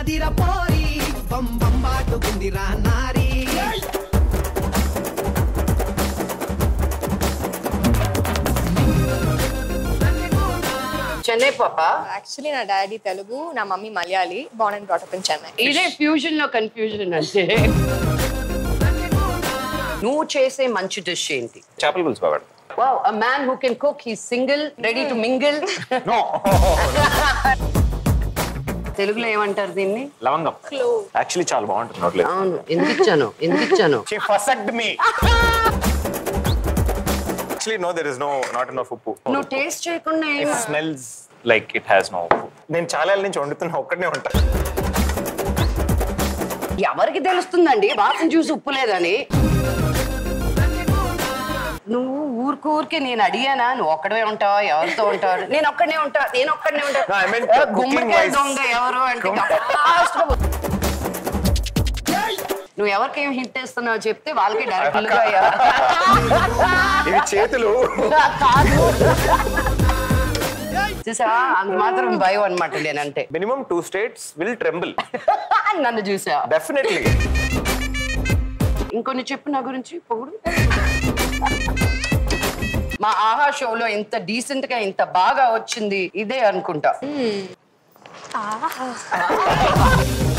ఉన్నదిరా పోరి బంబంబాటుకుందిరా నారీ చెన్నై పాప యాక్చువల్లీ నా డాడీ తెలుగు నా mummy Malayali born and brought up in Chennai ఇదే ఫ్యూజన్ లో కన్ఫ్యూజన్ అంటే నువ్వు చేసే మంచి డిష్ ఏంటి చేపల పులుసు బాగా wow a man who can cook he single ready to mingle no తెలుగులో ఏమంటారు దీన్ని లవంగం యాక్చువల్లీ చాలా బాగుంటుంది నోట్లేదు అవును ఎందుకు ఇచ్చాను ఎందుకు ఇచ్చాను She fussed me. Actually, no, there is no, not enough ఉప్పు. నువ్వు టేస్ట్ చేయకుండా It ఏమ- smells like it has no ఉప్పు. నేను చాలా ఏళ్ళ నుంచి వండుతున్నా ఒక్కడనే ఉంటా ఎవరికి తెలుస్తుందండి వాసన చూసి ఉప్పు లేదని నువ్వు ఊరికి ఊరికే నేను అడిగానా నువ్వు ఒక్కడే ఉంటావా ఎవరితో ఉంటావు నేను ఒక్కడనే ఉంటా నేను ఒక్కడనే ఉంటా No, I meant A, cooking గుమ్మడికాయ wise. దొంగ ఎవరు అంటే last లో నువ్వు ఎవరికేం హిట్ ఇస్తున్నావు చెప్తే వాళ్ళకి డైరెక్ట్ గా ఇవి చేతులు కాదు చూసా అంత మాత్రం భయం అనమాట నేనంటే minimum two states will tremble నన్ను చూసా డెఫినెట్లీ ఇంకొన్ని చెప్పు నా గురించి పొగుడు మా ఆహా షోలో ఇంత డీసెంట్ గా ఇంత బాగా వచ్చింది ఇదే అనుకుంటా ఆహా